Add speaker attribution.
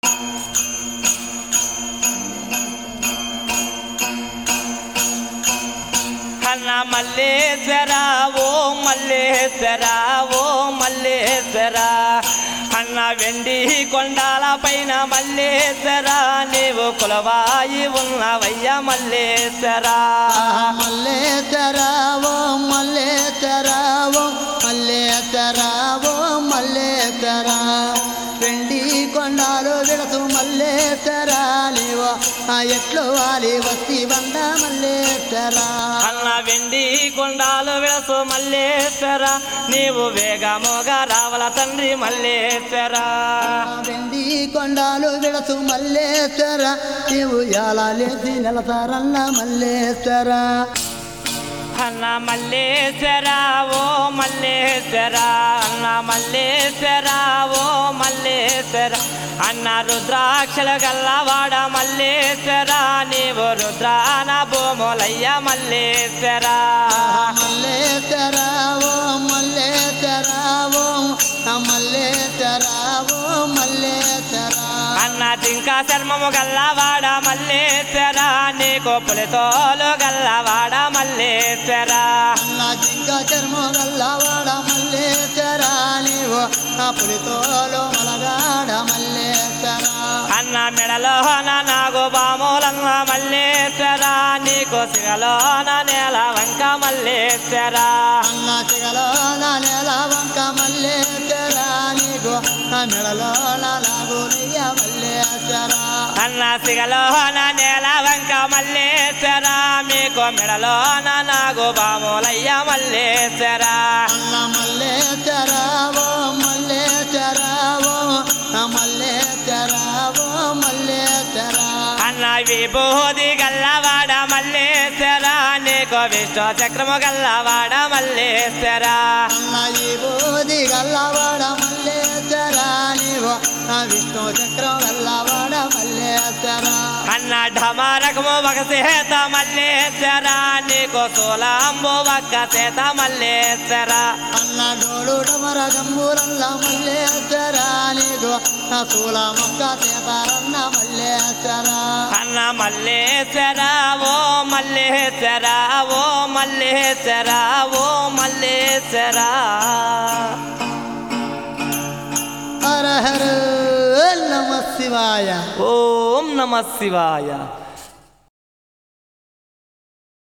Speaker 1: అన్న మల్లేశ్వర ఓ మల్లేశ్వర ఓ మల్లేశ్వర అన్న వెండి కొండాల పైన మల్లేశ్వర నీవు కులవాయి ఉన్నవయ్య మల్లేశ్వర
Speaker 2: మల్లేతరావో మల్లేతరావో మల్లేతరావో మల్లేతరా వెండి కొండాలు విడసు మల్లేతరా నీవో ఆ ఎట్లు వాలి వస్తి బండ మల్లేతరా
Speaker 1: అన్న వెండి కొండాలు విడసు మల్లేశ్వర నీవు వేగముగా రావల తండ్రి మల్లేశ్వర
Speaker 2: వెండి కొండాలు విడసు మల్లేతరా నీవు ఎలా లేచి నెలసారన్న మల్లేతరా
Speaker 1: అన్న మల్లేశ్వర ఓ మల్లేశ్వర అన్న మల్లేశ్వర ఓ మల్లేశ్వర అన్న రుద్రాక్షల గల్లవాడ మల్లేశ్వర నీవు రుద్రాన భూములయ్య మల్లేశ్వర
Speaker 2: మల్లేతరావో మల్లేతరావో మల్లేతరావో మల్లేతరా
Speaker 1: అన్న జింక చర్మము గల్లవాడ మల్లేశ్వర నీకు పులితోలు గల్లవాడ మల్లేశ్వర
Speaker 2: నా జింక చర్మ గల్లవాడ మల్లేతరా నీవు నా పులితోలో మలగాడ మల్లేతరా
Speaker 1: అన్న మెడలోన నాగు బాములన్న మల్లేశ్వర నీకు సిగలోన నేల వంక మల్లేశ్వర
Speaker 2: అన్న చిగలో నా నెల వంక మల్లేతరా నీకు నా మెడలో నా లాగులయ్య మల్లేతరా
Speaker 1: అన్న సిగలోన నేల వంక మల్లేశ్వర మీకు మెడలోన నాగు బాములయ్య మల్లేశ్వర
Speaker 2: అన్న మల్లేతరావో మల్లేతరావో నా మల్లేతరావో మల్లేతరా
Speaker 1: అన్న విభూది గల్లవాడ మల్లేశ్వర నీకు విష్ణు చక్రము గల్లవాడ మల్లేశ్వర
Speaker 2: అన్న ఈ బోధి గల్లవాడ మల్లేశ్వరా నీవు నా విష్ణు చక్రం గల్లవాడ మల్లేశ్వరా
Speaker 1: అన్న ఢమారకము ఒక సేత మల్లేశ్వర నీకు సోలాంబు ఒక్క సేత మల్లేశ్వర
Speaker 2: అన్న డోడు డమర గంబూరల్ల మల్లేశ్వరా నీకు నా శూల మొక్క సీతారన్న మల్లేశ్వరా
Speaker 1: అన్న మల్లేశ్వర ఓ మల్లేశ్వర ఓ మల్లేశ్వర ఓ మల్లేశ్వర
Speaker 2: హర హర నమ శివాయ
Speaker 1: ఓం నమ శివాయ